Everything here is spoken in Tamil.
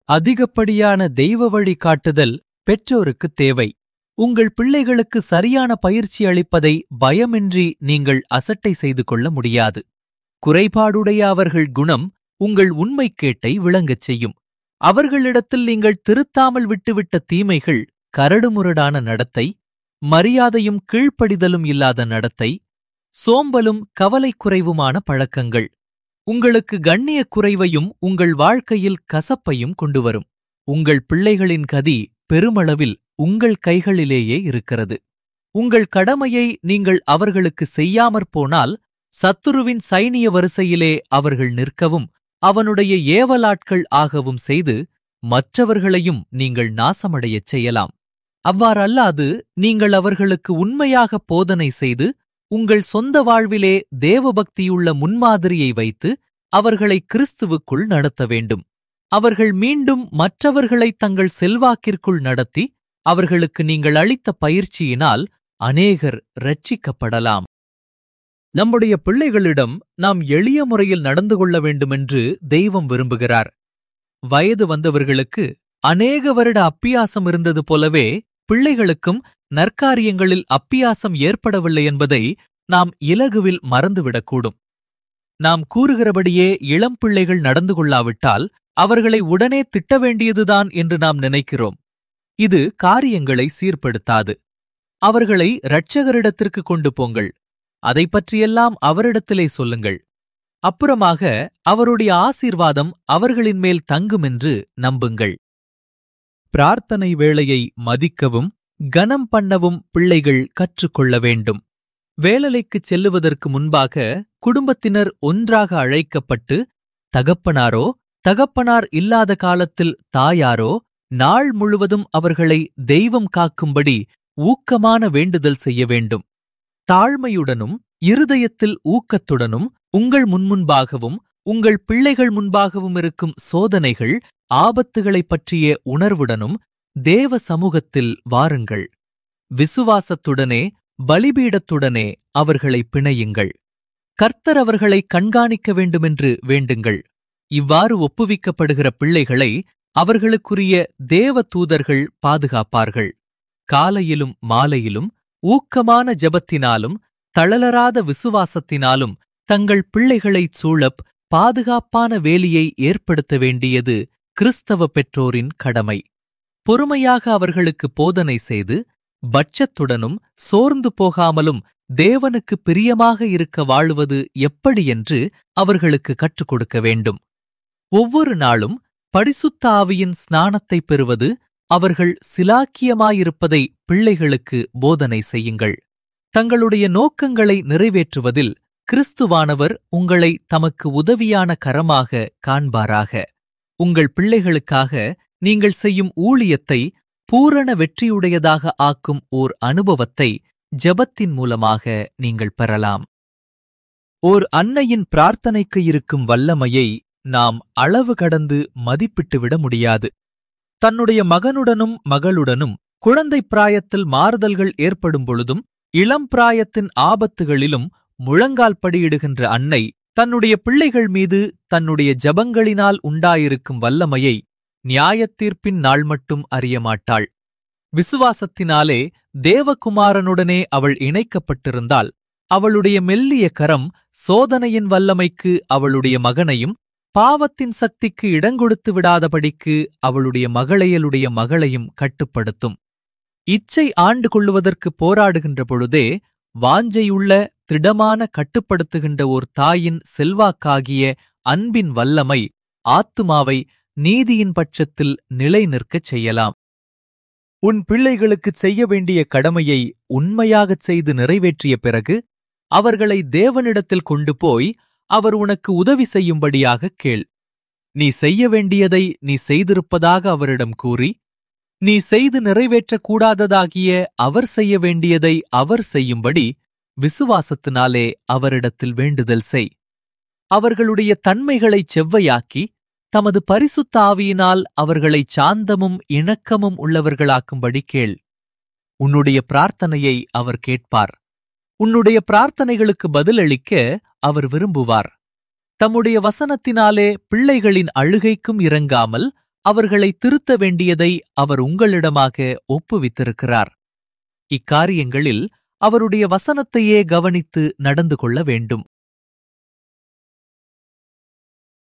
அதிகப்படியான தெய்வ வழிகாட்டுதல் பெற்றோருக்கு தேவை உங்கள் பிள்ளைகளுக்கு சரியான பயிற்சி அளிப்பதை பயமின்றி நீங்கள் அசட்டை செய்து கொள்ள முடியாது குறைபாடுடைய அவர்கள் குணம் உங்கள் உண்மைக்கேட்டை விளங்கச் செய்யும் அவர்களிடத்தில் நீங்கள் திருத்தாமல் விட்டுவிட்ட தீமைகள் கரடுமுரடான நடத்தை மரியாதையும் கீழ்ப்படிதலும் இல்லாத நடத்தை சோம்பலும் கவலை குறைவுமான பழக்கங்கள் உங்களுக்கு கண்ணிய குறைவையும் உங்கள் வாழ்க்கையில் கசப்பையும் கொண்டுவரும் உங்கள் பிள்ளைகளின் கதி பெருமளவில் உங்கள் கைகளிலேயே இருக்கிறது உங்கள் கடமையை நீங்கள் அவர்களுக்கு செய்யாமற் போனால் சத்துருவின் சைனிய வரிசையிலே அவர்கள் நிற்கவும் அவனுடைய ஏவலாட்கள் ஆகவும் செய்து மற்றவர்களையும் நீங்கள் நாசமடையச் செய்யலாம் அவ்வாறல்லாது நீங்கள் அவர்களுக்கு உண்மையாக போதனை செய்து உங்கள் சொந்த வாழ்விலே தேவபக்தியுள்ள முன்மாதிரியை வைத்து அவர்களை கிறிஸ்துவுக்குள் நடத்த வேண்டும் அவர்கள் மீண்டும் மற்றவர்களை தங்கள் செல்வாக்கிற்குள் நடத்தி அவர்களுக்கு நீங்கள் அளித்த பயிற்சியினால் அநேகர் ரட்சிக்கப்படலாம் நம்முடைய பிள்ளைகளிடம் நாம் எளிய முறையில் நடந்து கொள்ள வேண்டுமென்று தெய்வம் விரும்புகிறார் வயது வந்தவர்களுக்கு அநேக வருட அப்பியாசம் இருந்தது போலவே பிள்ளைகளுக்கும் நற்காரியங்களில் அப்பியாசம் ஏற்படவில்லை என்பதை நாம் இலகுவில் மறந்துவிடக்கூடும் நாம் கூறுகிறபடியே இளம் பிள்ளைகள் நடந்து கொள்ளாவிட்டால் அவர்களை உடனே திட்ட வேண்டியதுதான் என்று நாம் நினைக்கிறோம் இது காரியங்களை சீர்படுத்தாது அவர்களை இரட்சகரிடத்திற்கு கொண்டு போங்கள் அதை பற்றியெல்லாம் அவரிடத்திலே சொல்லுங்கள் அப்புறமாக அவருடைய ஆசீர்வாதம் அவர்களின் மேல் தங்குமென்று நம்புங்கள் பிரார்த்தனை வேளையை மதிக்கவும் கனம் பண்ணவும் பிள்ளைகள் கற்றுக்கொள்ள வேண்டும் வேலலைக்குச் செல்லுவதற்கு முன்பாக குடும்பத்தினர் ஒன்றாக அழைக்கப்பட்டு தகப்பனாரோ தகப்பனார் இல்லாத காலத்தில் தாயாரோ நாள் முழுவதும் அவர்களை தெய்வம் காக்கும்படி ஊக்கமான வேண்டுதல் செய்ய வேண்டும் தாழ்மையுடனும் இருதயத்தில் ஊக்கத்துடனும் உங்கள் முன்முன்பாகவும் உங்கள் பிள்ளைகள் முன்பாகவும் இருக்கும் சோதனைகள் ஆபத்துகளைப் பற்றிய உணர்வுடனும் தேவ சமூகத்தில் வாருங்கள் விசுவாசத்துடனே பலிபீடத்துடனே அவர்களை பிணையுங்கள் கர்த்தர் அவர்களை கண்காணிக்க வேண்டுமென்று வேண்டுங்கள் இவ்வாறு ஒப்புவிக்கப்படுகிற பிள்ளைகளை அவர்களுக்குரிய தேவ தூதர்கள் பாதுகாப்பார்கள் காலையிலும் மாலையிலும் ஊக்கமான ஜெபத்தினாலும் தளலராத விசுவாசத்தினாலும் தங்கள் பிள்ளைகளைச் சூழப் பாதுகாப்பான வேலியை ஏற்படுத்த வேண்டியது கிறிஸ்தவ பெற்றோரின் கடமை பொறுமையாக அவர்களுக்கு போதனை செய்து பட்சத்துடனும் சோர்ந்து போகாமலும் தேவனுக்கு பிரியமாக இருக்க வாழுவது எப்படி என்று அவர்களுக்கு கற்றுக் கொடுக்க வேண்டும் ஒவ்வொரு நாளும் பரிசுத்த ஆவியின் ஸ்நானத்தைப் பெறுவது அவர்கள் சிலாக்கியமாயிருப்பதை பிள்ளைகளுக்கு போதனை செய்யுங்கள் தங்களுடைய நோக்கங்களை நிறைவேற்றுவதில் கிறிஸ்துவானவர் உங்களை தமக்கு உதவியான கரமாக காண்பாராக உங்கள் பிள்ளைகளுக்காக நீங்கள் செய்யும் ஊழியத்தை பூரண வெற்றியுடையதாக ஆக்கும் ஓர் அனுபவத்தை ஜெபத்தின் மூலமாக நீங்கள் பெறலாம் ஓர் அன்னையின் பிரார்த்தனைக்கு இருக்கும் வல்லமையை நாம் அளவு கடந்து மதிப்பிட்டுவிட முடியாது தன்னுடைய மகனுடனும் மகளுடனும் குழந்தை பிராயத்தில் மாறுதல்கள் ஏற்படும் பொழுதும் இளம் பிராயத்தின் ஆபத்துகளிலும் முழங்கால் படியிடுகின்ற அன்னை தன்னுடைய பிள்ளைகள் மீது தன்னுடைய ஜபங்களினால் உண்டாயிருக்கும் வல்லமையை நியாயத்தீர்ப்பின் நாள் மட்டும் அறியமாட்டாள் விசுவாசத்தினாலே தேவகுமாரனுடனே அவள் இணைக்கப்பட்டிருந்தால் அவளுடைய மெல்லிய கரம் சோதனையின் வல்லமைக்கு அவளுடைய மகனையும் பாவத்தின் சக்திக்கு இடங்கொடுத்து விடாதபடிக்கு அவளுடைய மகளையலுடைய மகளையும் கட்டுப்படுத்தும் இச்சை ஆண்டு கொள்ளுவதற்கு போராடுகின்ற பொழுதே வாஞ்சையுள்ள திடமான கட்டுப்படுத்துகின்ற ஓர் தாயின் செல்வாக்காகிய அன்பின் வல்லமை ஆத்துமாவை நீதியின் பட்சத்தில் நிலை நிற்கச் செய்யலாம் உன் பிள்ளைகளுக்குச் செய்ய வேண்டிய கடமையை உண்மையாகச் செய்து நிறைவேற்றிய பிறகு அவர்களை தேவனிடத்தில் கொண்டு போய் அவர் உனக்கு உதவி செய்யும்படியாகக் கேள் நீ செய்ய வேண்டியதை நீ செய்திருப்பதாக அவரிடம் கூறி நீ செய்து நிறைவேற்றக் கூடாததாகிய அவர் செய்ய வேண்டியதை அவர் செய்யும்படி விசுவாசத்தினாலே அவரிடத்தில் வேண்டுதல் செய் அவர்களுடைய தன்மைகளைச் செவ்வையாக்கி தமது பரிசுத்த ஆவியினால் அவர்களைச் சாந்தமும் இணக்கமும் உள்ளவர்களாக்கும்படி கேள் உன்னுடைய பிரார்த்தனையை அவர் கேட்பார் உன்னுடைய பிரார்த்தனைகளுக்கு பதிலளிக்க அவர் விரும்புவார் தம்முடைய வசனத்தினாலே பிள்ளைகளின் அழுகைக்கும் இறங்காமல் அவர்களை திருத்த வேண்டியதை அவர் உங்களிடமாக ஒப்புவித்திருக்கிறார் இக்காரியங்களில் அவருடைய வசனத்தையே கவனித்து நடந்து கொள்ள வேண்டும்